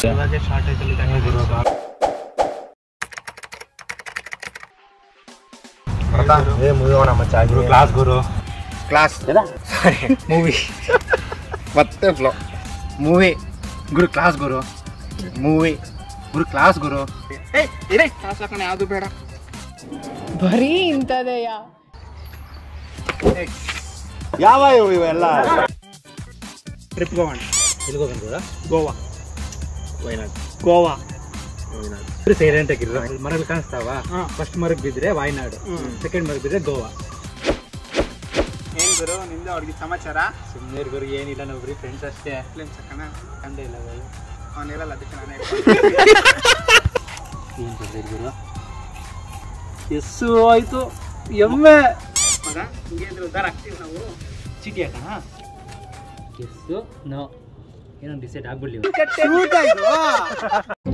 ಏ ಮುಗಿಯೋಣ ಮಚ್ಚ ಕ್ಲಾಸ್ ಗುರು ಕ್ಲಾಸ್ ಮೂವಿ ಮತ್ತೆ ಫ್ಲೋ ಮೂವಿ ಗುರು ಕ್ಲಾಸ್ ಗುರು ಮೂವಿ ಗುರು ಕ್ಲಾಸ್ ಗುರು ಯಾವುದು ಬೇಡ ಬರೀ ಇಂಥದೆಯಾ ಯಾವ ಇವು ಇವೆಲ್ಲ ಟ್ರಿಪ್ ಹೋಗೋಣ ಎಲ್ಲಿಗೆ ಹೋಗೋಣ ಗೋವಾ ವಯನಾಡ್ ಗೋವಾ ಸೈಲೆಂಟ್ ಆಗಿರೋ ಮರಗಳು ಕಾಣಿಸ್ತಾವ ಫಸ್ಟ್ ಮರಕ್ಕೆ ಬಿದ್ರೆ ವಾಯ್ನಾಡು ಸೆಕೆಂಡ್ ಮರಕ್ಕೆ ಬಿದ್ರೆ ಗೋವಾ ಏನ್ ಗುರು ನಿಂದು ಅವ್ರಿಗೆ ಸಮಾಚಾರ ಸುಮ್ಮನೆ ಗುರು ಏನಿಲ್ಲ ನಾವು ಬರೀ ಫ್ರೆಂಡ್ಸ್ ಅಷ್ಟೇ ಫಿಲ್ಮ್ ಸಕ್ಕಣ ಕಂಡೇ ಇಲ್ಲ ಗುರು ಅವ್ನು ಹೇಳಲ್ಲ ಅದಕ್ಕೆ ನಾನೇ ಏನು ಬರ್ದಿರಿ ಗುರು ಎಸ್ಸು ಆಯ್ತು ಎಮ್ಮೆ ಮಗ ಹಿಂಗೆ ಅಂದ್ರೆ ಉದ್ದಾರ ಆಗ್ತೀವಿ ನಾವು ಚೀಟಿ ಹಾಕೋಣ ಎಸ್ಸು ನೋ ಏನೋ ಡಿಸೈಡ್ ಆಗ್ಬಿಡ್ಲಿ ಶೂಟ್ ಆಯ್ತು